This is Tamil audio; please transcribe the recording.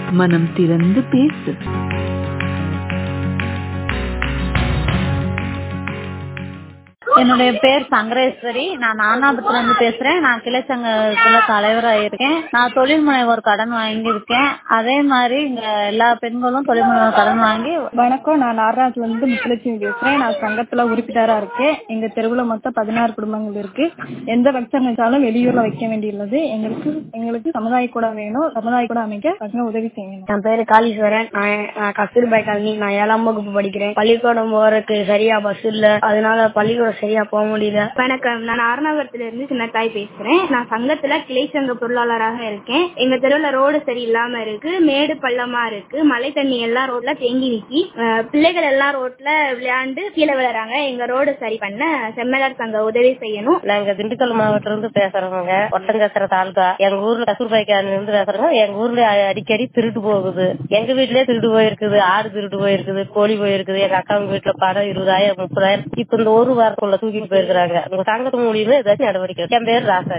மனம் திறந்து பேசு என்னுடைய பேர் சங்கரேஸ்வரி நான் நானாபுரத்துல இருந்து பேசுறேன் நான் கிளை சங்கத்துல தலைவரா இருக்கேன் நான் தொழில் முனைவோர் கடன் வாங்கியிருக்கேன் அதே மாதிரி இங்க எல்லா பெண்களும் தொழில் முனைவோர் கடன் வாங்கி வணக்கம் நான் நாகராஜ்ல இருந்து முத்துலட்சுமி பேசுறேன் நான் சங்கத்துல உறுப்பினரா இருக்கேன் எங்க தெருவுல மொத்தம் பதினாறு குடும்பங்கள் இருக்கு எந்த பட்சம் வச்சாலும் வெளியூர்ல வைக்க வேண்டியுள்ளது எங்களுக்கு எங்களுக்கு சமுதாய கூட வேணும் சமுதாய கூட அமைக்க சங்கம் உதவி செய்யணும் என் பேரு காளீஸ்வரன் நான் நான் கஸ்தூர்பாய் காலனி நான் ஏழாம் வகுப்பு படிக்கிறேன் பள்ளிக்கூடம் போறதுக்கு சரியா பஸ் இல்ல அதனால பள்ளிக்கூடம் சரியா போக முடியல வணக்கம் நான் ஆரணாபுரத்துல இருந்து சின்னத்தாய் பேசுறேன் நான் சங்கத்துல கிளை சங்க பொருளாளராக இருக்கேன் எங்க தெருவுல ரோடு சரியில்லாம இருக்கு மேடு பள்ளமா இருக்கு மழை தண்ணி எல்லாம் ரோட்ல தேங்கி நிக்கி அஹ் பிள்ளைகள் எல்லாம் ரோட்ல விளையாண்டு கீழே விழுறாங்க எங்க ரோடு சரி பண்ண செம்மலர் சங்க உதவி செய்யணும் நாங்க திண்டுக்கல் மாவட்டத்துல இருந்து பேசுறவங்க ஒட்டங்கசர தாலுகா எங்க ஊர்ல கசூர்பாய்க்கான இருந்து பேசுறோங்க எங்க ஊர்ல அடிக்கடி திருட்டு போகுது எங்க வீட்லயே திருட்டு போயிருக்குது ஆடு திருட்டு போயிருக்குது கோழி போயிருக்குது எங்க அக்காவுங்க வீட்டுல படம் இருபதாயிரம் முப்பதாயிரம் இப்ப இந்த ஒரு வாரத்துக்குள்ள தூக்கிட்டு போயிருக்காங்க உங்க சங்கத்து மூலியமா ஏதாச்சும் நடவடிக்கை என் பேர் ராசா